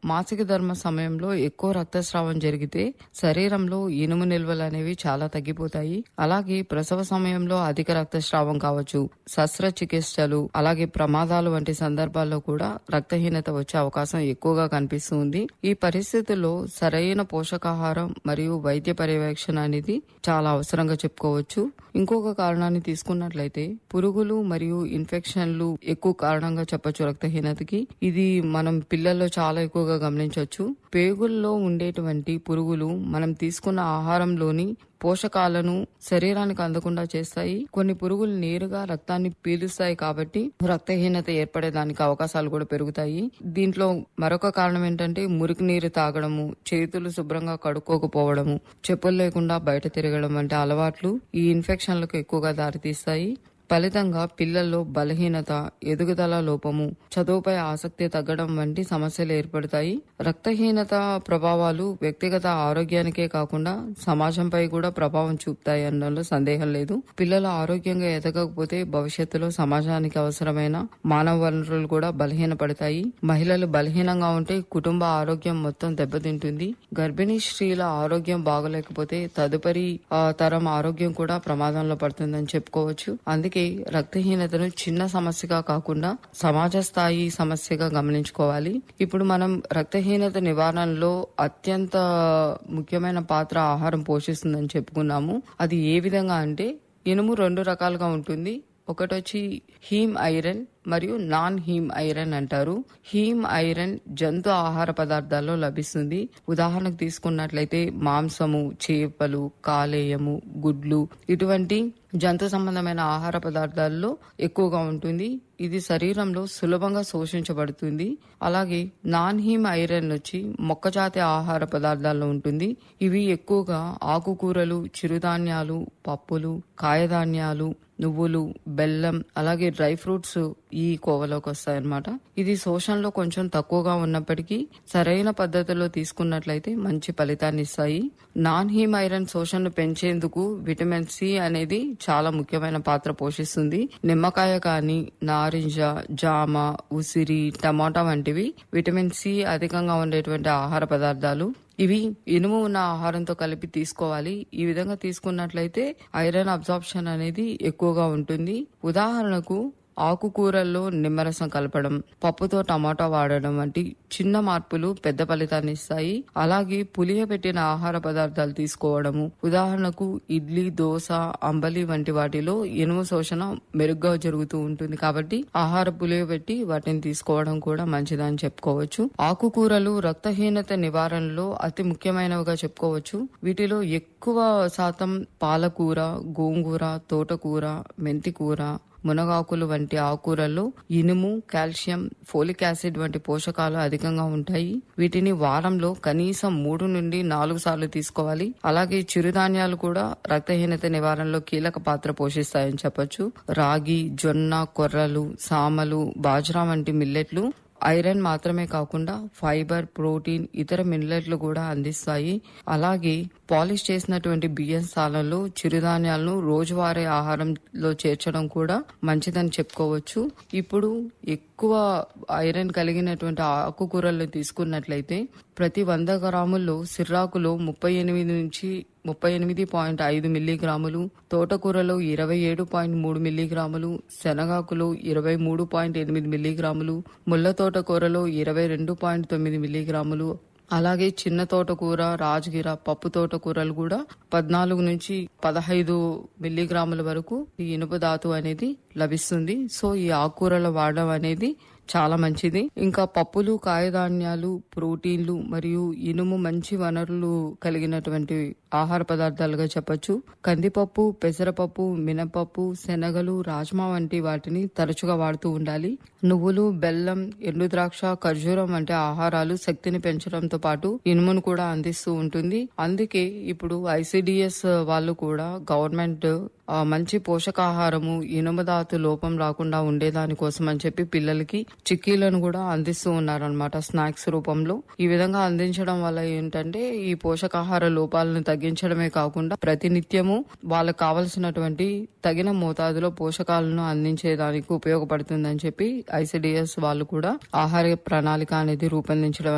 మాసిక ధర్మ సమయంలో ఎక్కువ రక్తస్రావం జరిగితే శరీరంలో ఇనుము నిల్వలు అనేవి చాలా తగ్గిపోతాయి అలాగే ప్రసవ సమయంలో అధిక రక్తస్రావం కావచ్చు శస్త్రచికిత్సలు అలాగే ప్రమాదాలు వంటి సందర్భాల్లో కూడా రక్తహీనత వచ్చే అవకాశం ఎక్కువగా కనిపిస్తుంది ఈ పరిస్థితుల్లో సరైన పోషకాహారం మరియు వైద్య పర్యవేక్షణ అనేది చాలా అవసరంగా చెప్పుకోవచ్చు ఇంకొక కారణాన్ని తీసుకున్నట్లయితే పురుగులు మరియు ఇన్ఫెక్షన్లు ఎక్కువ కారణంగా చెప్పొచ్చు రక్తహీనతకి ఇది మనం పిల్లల్లో చాలా ఎక్కువగా గమనించవచ్చు పేగుల్లో ఉండేటువంటి పురుగులు మనం తీసుకున్న ఆహారంలోని పోషకాలను శరీరానికి అందకుండా చేస్తాయి కొన్ని పురుగులు నేరుగా రక్తాన్ని పీలుస్తాయి కాబట్టి రక్తహీనత ఏర్పడేదానికి అవకాశాలు కూడా పెరుగుతాయి దీంట్లో మరొక కారణం ఏంటంటే మురికి నీరు తాగడము చేతులు శుభ్రంగా కడుక్కోకపోవడము చెప్పులు లేకుండా బయట తిరగడం వంటి అలవాట్లు ఈ ఇన్ఫెక్షన్లకు ఎక్కువగా దారితీస్తాయి ఫలితంగా పిల్లల్లో బలహీనత ఎదుగుదల లోపము చదువుపై ఆసక్తి తగ్గడం వంటి సమస్యలు ఏర్పడతాయి రక్తహీనత ప్రభావాలు వ్యక్తిగత ఆరోగ్యానికే కాకుండా సమాజంపై కూడా ప్రభావం చూపుతాయి అనడంలో సందేహం లేదు పిల్లలు ఆరోగ్యంగా ఎదగకపోతే భవిష్యత్తులో సమాజానికి అవసరమైన మానవ వనరులు కూడా బలహీనపడతాయి మహిళలు బలహీనంగా ఉంటే కుటుంబ ఆరోగ్యం మొత్తం దెబ్బతింటుంది గర్భిణీ స్త్రీల ఆరోగ్యం బాగలేకపోతే తదుపరి ఆ, తరం ఆరోగ్యం కూడా ప్రమాదంలో పడుతుందని చెప్పుకోవచ్చు అందుకే రక్తహీనతను చిన్న సమస్యగా కాకుండా సమాజ స్థాయి సమస్యగా గమనించుకోవాలి ఇప్పుడు మనం రక్తహీనత నివారణలో అత్యంత ముఖ్యమైన పాత్ర ఆహారం పోషిస్తుందని చెప్పుకున్నాము అది ఏ విధంగా అంటే ఇనుము రెండు రకాలుగా ఉంటుంది ఒకటి వచ్చి హీమ్ ఐరన్ మరియు నాన్ హీమ్ ఐరన్ అంటారు హీమ్ ఐరన్ జంతు ఆహార పదార్థాల్లో లభిస్తుంది ఉదాహరణకు తీసుకున్నట్లయితే మాంసము చేపలు కాలేయము గుడ్లు ఇటువంటి జంతు సంబంధమైన ఆహార పదార్థాల్లో ఎక్కువగా ఉంటుంది ఇది శరీరంలో సులభంగా శోషించబడుతుంది అలాగే నాన్ హీమ్ ఐరన్ వచ్చి మొక్కజాతి ఆహార పదార్థాల్లో ఉంటుంది ఇవి ఎక్కువగా ఆకుకూరలు చిరుధాన్యాలు పప్పులు కాయధాన్యాలు నువ్వులు బెల్లం అలాగే డ్రై ఫ్రూట్స్ ఈ కోవలోకి వస్తాయన్నమాట ఇది శోషణలో కొంచెం తక్కువగా ఉన్నప్పటికీ సరైన పద్ధతిలో తీసుకున్నట్లయితే మంచి ఫలితాన్ని ఇస్తాయి నాన్ హీమ్ ఐరన్ శోషణను పెంచేందుకు విటమిన్ సి అనేది చాలా ముఖ్యమైన పాత్ర పోషిస్తుంది నిమ్మకాయ కానీ నారింజ జామ ఉసిరి టమాటా వంటివి విటమిన్ సి అధికంగా ఉండేటువంటి ఆహార పదార్థాలు ఇవి ఇనుము ఉన్న ఆహారంతో కలిపి తీసుకోవాలి ఈ విధంగా తీసుకున్నట్లయితే ఐరన్ అబ్జార్ప్షన్ అనేది ఎక్కువగా ఉంటుంది ఉదాహరణకు ఆకుకూరల్లో నిమ్మరసం కలపడం పప్పుతో టమాటా వాడడం వంటి చిన్న మార్పులు పెద్ద ఫలితాన్ని ఇస్తాయి అలాగే పులియబెట్టిన ఆహార పదార్థాలు తీసుకోవడము ఉదాహరణకు ఇడ్లీ దోశ అంబలి వంటి వాటిలో ఇనుము శోషణ మెరుగ్గా జరుగుతూ ఉంటుంది కాబట్టి ఆహార పులియబెట్టి వాటిని తీసుకోవడం కూడా మంచిదని చెప్పుకోవచ్చు ఆకుకూరలు రక్తహీనత నివారణలో అతి ముఖ్యమైనవిగా చెప్పుకోవచ్చు వీటిలో ఎక్కువ శాతం పాలకూర గోంగూర తోటకూర మెంతికూర మునగాకులు వంటి ఆకుకూరల్లో ఇనుము కాల్షియం ఫోలిక్ యాసిడ్ వంటి పోషకాలు అధికంగా ఉంటాయి వీటిని వారంలో కనీసం మూడు నుండి నాలుగు సార్లు తీసుకోవాలి అలాగే చిరుధాన్యాలు కూడా రక్తహీనత నివారణలో కీలక పాత్ర పోషిస్తాయని చెప్పొచ్చు రాగి జొన్న కొర్రలు సామలు బాజ్రా వంటి మిల్లెట్లు ఐరన్ మాత్రమే కాకుండా ఫైబర్ ప్రోటీన్ ఇతర మినరల్లు కూడా అందిస్తాయి అలాగే పాలిష్ చేసినటువంటి బియ్యం స్థానంలో చిరుధాన్యాలను రోజువారీ ఆహారంలో చేర్చడం కూడా మంచిదని చెప్పుకోవచ్చు ఇప్పుడు ఎక్కువ ఐరన్ కలిగినటువంటి ఆకుకూరలను తీసుకున్నట్లయితే ప్రతి వంద గ్రాముల్లో సిర్రాకులో ముప్పై ఎనిమిది నుంచి ముప్పై ఎనిమిది పాయింట్ ఐదు మిల్లీగ్రాములు తోటకూరలో ఇరవై ఏడు పాయింట్ మూడు మిల్లీగ్రాములు శనగాకులో ఇరవై మూడు పాయింట్ ఎనిమిది మిల్లీగ్రాములు ముళ్ళ తోటకూరలో ఇరవై రెండు పాయింట్ తొమ్మిది మిల్లీగ్రాములు అలాగే చిన్న తోటకూర రాజగిర పప్పు తోటకూరలు కూడా పద్నాలుగు నుంచి పదహైదు మిల్లీగ్రాముల వరకు ఈ ఇనుప ధాతు అనేది లభిస్తుంది సో ఈ ఆకుకూరలు వాడడం అనేది చాలా మంచిది ఇంకా పప్పులు కాయధాన్యాలు ప్రోటీన్లు మరియు ఇనుము మంచి వనరులు కలిగినటువంటి ఆహార పదార్థాలుగా చెప్పొచ్చు కందిపప్పు పెసరపప్పు మినపప్పు శనగలు రాజ్మా వంటి వాటిని తరచుగా వాడుతూ ఉండాలి నువ్వులు బెల్లం ఎండు ద్రాక్ష ఖర్జూరం వంటి ఆహారాలు శక్తిని పెంచడంతో పాటు ఇనుమును కూడా అందిస్తూ ఉంటుంది అందుకే ఇప్పుడు ఐసిడిఎస్ వాళ్ళు కూడా గవర్నమెంట్ ఆ, మంచి పోషకాహారము ఇనుమధాతు లోపం రాకుండా ఉండేదాని కోసం అని చెప్పి పిల్లలకి చిక్కీలను కూడా అందిస్తూ ఉన్నారనమాట స్నాక్స్ రూపంలో ఈ విధంగా అందించడం వల్ల ఏంటంటే ఈ పోషకాహార లోపాలను తగ్గించడమే కాకుండా ప్రతినిత్యము వాళ్ళకు కావలసినటువంటి తగిన మోతాదులో పోషకాలను అందించేదానికి ఉపయోగపడుతుందని చెప్పి ఐసిడిఎస్ వాళ్ళు కూడా ఆహార ప్రణాళిక అనేది రూపొందించడం